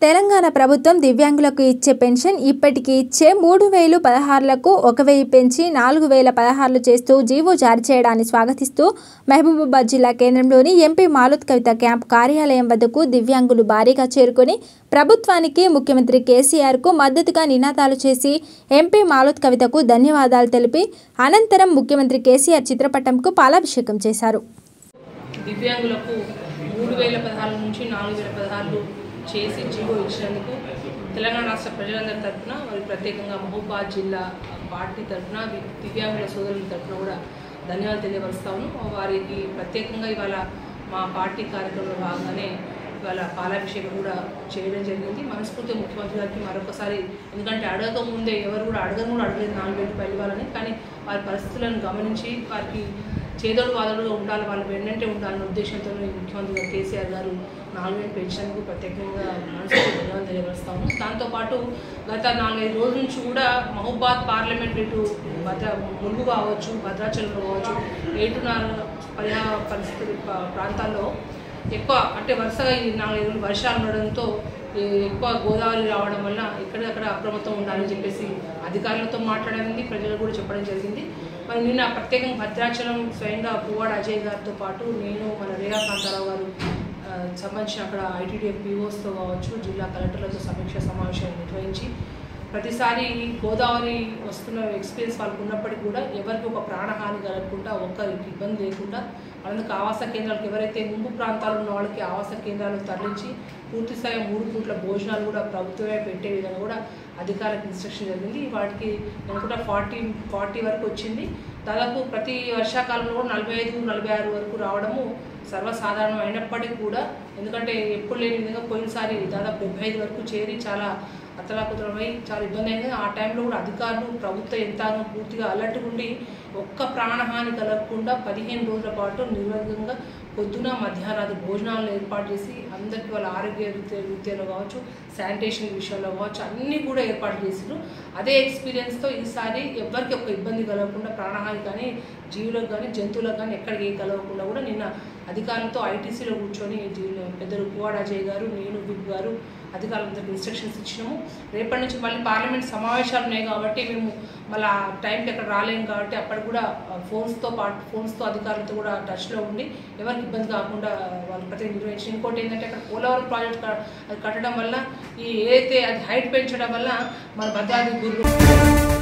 తెలంగాణ ప్రభుత్వం దివ్యాంగులకు ఇచ్చే పెన్షన్ ఇప్పటికి ఇచ్చే మూడు వేలు పదహారులకు ఒక వెయ్యి పెంచి నాలుగు వేల పదహారులు చేస్తూ జీవో జారీ చేయడాన్ని స్వాగతిస్తూ మహబూబాబాద్ జిల్లా కేంద్రంలోని ఎంపీ మాలుత్ కవిత క్యాంప్ కార్యాలయం వద్దకు దివ్యాంగులు భారీగా చేరుకొని ప్రభుత్వానికి ముఖ్యమంత్రి కేసీఆర్కు మద్దతుగా నినాదాలు చేసి ఎంపీ మాలుత్ కవితకు ధన్యవాదాలు తెలిపి అనంతరం ముఖ్యమంత్రి కేసీఆర్ చిత్రపటంకు పాలాభిషేకం చేశారు దివ్యాంగులకు మూడు వేల పదహారు నుంచి నాలుగు వేల పదహారు చేసి జీవో ఇచ్చినందుకు తెలంగాణ రాష్ట్ర ప్రజలందరి తరఫున మరి ప్రత్యేకంగా మహబూబాద్ జిల్లా పార్టీ తరఫున వి- దివ్యాంగుల సోదరుల తరఫున కూడా ధన్యవాదాలు తెలియపరుస్తాను వారికి ప్రత్యేకంగా ఇవాళ మా పార్టీ కార్యక్రమంలో భాగంగానే ఇవాళ పాలాభిషేకం కూడా చేయడం జరిగింది మనస్ఫూర్తిగా ముఖ్యమంత్రి గారికి మరొకసారి ఎందుకంటే అడగక ముందే ఎవరు కూడా అడగను కూడా అడగలేదు నాలుగు వేలు రూపాయలు ఇవ్వాలని కానీ వారి పరిస్థితులను గమనించి వారికి చేదోడు వాదోడుగా ఉండాలి వాళ్ళు వెన్నంటే ఉండాలనే ఉద్దేశంతో ముఖ్యమంత్రి గారు కేసీఆర్ గారు నాలుగు వేలు పెన్షన్కు ప్రత్యేకంగా మనసుకు ధన్యవాదాలు తెలియజేస్తాము దాంతోపాటు గత నాలుగైదు రోజుల నుంచి కూడా మహబూబాద్ పార్లమెంట్ ఇటు భద్ర ములుగు కావచ్చు భద్రాచలం కావచ్చు ఏటున్నర పరిహా పరిస్థితి ప- ప్రాంతాల్లో ఎక్కువ అంటే వరుసగా ఈ నాలుగైదు రోజులు వర్షాలు ఉండడంతో ఈ ఎక్కువ గోదావరి రావడం వల్ల ఎక్కడికక్కడ అప్రమత్తం ఉండాలని చెప్పేసి అధికారులతో మాట్లాడింది ప్రజలు కూడా చెప్పడం జరిగింది మరి నిన్న ప్రత్యేకంగా భద్రాచలం స్వయంగా పువ్వాడ అజయ్ గారితో పాటు నేను మన రేఖా కాంతారావు గారు ఆ, సంబంధించిన అక్కడ ఐటీడీఎఫ్ పీఓస్తో కావచ్చు జిల్లా కలెక్టర్లతో సమీక్ష సమావేశాలు నిర్వహించి ప్రతిసారి గోదావరి వస్తున్న ఎక్స్పీరియన్స్ వాళ్ళకు ఉన్నప్పటికీ కూడా ఎవరికి ఒక ప్రాణహాని కలగకుండా ఒక్కరికి ఇబ్బంది లేకుండా వాళ్ళకి ఆవాస కేంద్రాలకు ఎవరైతే ముంపు ప్రాంతాలు ఉన్న వాళ్ళకి ఆవాస కేంద్రాలకు తరలించి పూర్తి స్థాయి మూడు పూట్ల భోజనాలు కూడా ప్రభుత్వమే పెట్టే విధంగా కూడా అధికారులకు ఇన్స్ట్రక్షన్ జరిగింది వాటికి నేను కూడా ఫార్టీ ఫార్టీ వరకు వచ్చింది దాదాపు ప్రతి వర్షాకాలంలో కూడా నలభై ఐదు నలభై ఆరు వరకు రావడము సర్వసాధారణం అయినప్పటికీ కూడా ఎందుకంటే ఎప్పుడు లేని విధంగా పోయినసారి దాదాపు డెబ్బై ఐదు వరకు చేరి చాలా అతలాకుతలమై చాలా ఇబ్బంది అయింది ఆ టైంలో కూడా అధికారులు ప్రభుత్వ యంత్రాంగం పూర్తిగా అలర్ట్ ఉండి ఒక్క ప్రాణహాని కలగకుండా పదిహేను రోజుల పాటు నిర్వేగంగా పొద్దున మధ్యాహ్నాది భోజనాలను ఏర్పాటు చేసి అందరికీ వాళ్ళ ఆరోగ్య రీత్యా రీత్యాలో కావచ్చు శానిటేషన్ విషయంలో కావచ్చు అన్నీ కూడా ఏర్పాటు చేసిరు అదే ఎక్స్పీరియన్స్తో ఈసారి ఎవరికి ఒక ఇబ్బంది కలగకుండా ప్రాణహాని కానీ జీవులకు కానీ జంతువులకు కానీ ఎక్కడికి ఏ కలగకుండా కూడా నిన్న అధికారులతో ఐటీసీలో కూర్చొని జీ- పెద్దలు పువ్వాడ అజయ్ గారు నేను విప్ గారు అధికారులందరికీ ఇన్స్ట్రక్షన్స్ ఇచ్చినాము రేపటి నుంచి మళ్ళీ పార్లమెంట్ సమావేశాలు ఉన్నాయి కాబట్టి మేము మళ్ళీ ఆ టైంకి అక్కడ రాలేము కాబట్టి అప్పటికి కూడా ఫోన్స్తో పాటు ఫోన్స్తో అధికారులతో కూడా టచ్లో ఉండి ఎవరికి ఇబ్బంది కాకుండా వాళ్ళు ప్రతి నిర్వహించి ఇంకోటి ఏంటంటే అక్కడ పోలవరం ప్రాజెక్ట్ క- అది కట్టడం వల్ల ఈ ఏదైతే అది హైట్ పెంచడం వల్ల మన భద్రాద్రి గుర్రు